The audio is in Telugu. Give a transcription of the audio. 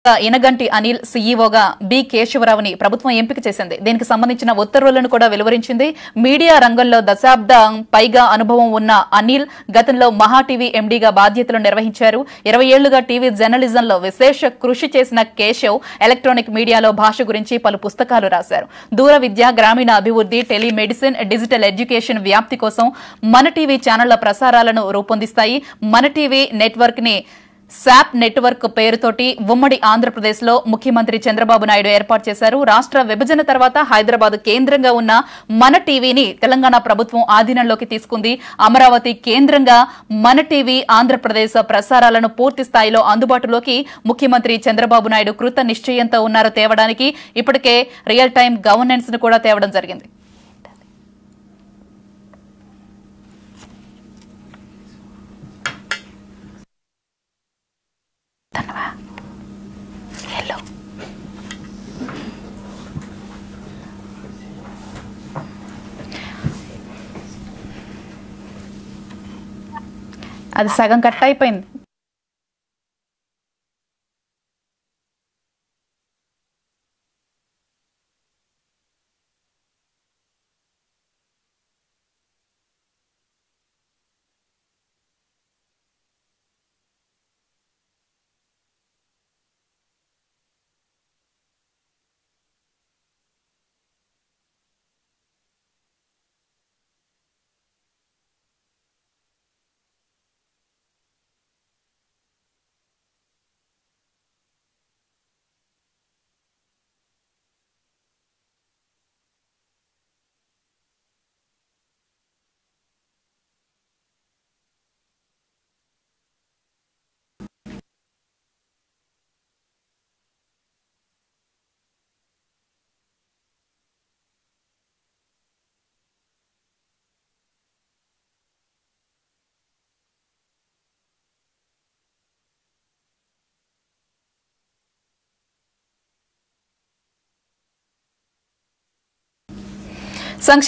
ఇనగంటి అనిల్ సీఈఓగా బి కేశవరావుని ప్రభుత్వం ఎంపిక చేసింది దీనికి సంబంధించిన ఉత్తర్వులను కూడా వెలువరించింది మీడియా రంగంలో దశాబ్దం పైగా అనుభవం ఉన్న అనిల్ గతంలో మహా టీవీ ఎండీగా బాధ్యతలు నిర్వహించారు ఇరవై ఏళ్లుగా టీవీ జర్నలిజంలో విశేష కృషి చేసిన కేశవ్ ఎలక్ట్రానిక్ మీడియాలో భాష గురించి పలు పుస్తకాలు రాశారు దూర విద్య గ్రామీణ అభివృద్ధి టెలిమెడిసిన్ డిజిటల్ ఎడ్యుకేషన్ వ్యాప్తి కోసం మన టీవీ ఛానళ్ల ప్రసారాలను రూపొందిస్తాయి మన టీవీ నెట్వర్క్ ని శాప్ నెట్వర్క్ పేరుతోటి ఉమ్మడి ఆంధ్రప్రదేశ్ లో ముఖ్యమంత్రి చంద్రబాబు నాయుడు ఏర్పాటు చేశారు రాష్ట్ర విభజన తర్వాత హైదరాబాద్ కేంద్రంగా ఉన్న మన టీవీని తెలంగాణ ప్రభుత్వం ఆధీనంలోకి తీసుకుంది అమరావతి కేంద్రంగా మన టీవీ ఆంధ్రప్రదేశ్ ప్రసారాలను పూర్తి స్థాయిలో అందుబాటులోకి ముఖ్యమంత్రి చంద్రబాబు నాయుడు కృత నిశ్చయంతో ఉన్నారు తేవడానికి ఇప్పటికే రియల్ టైం గవర్నెన్స్ ను కూడా తేవడం జరిగింది హలో అది సగం కట్ అయిపోయింది సంక్షేమ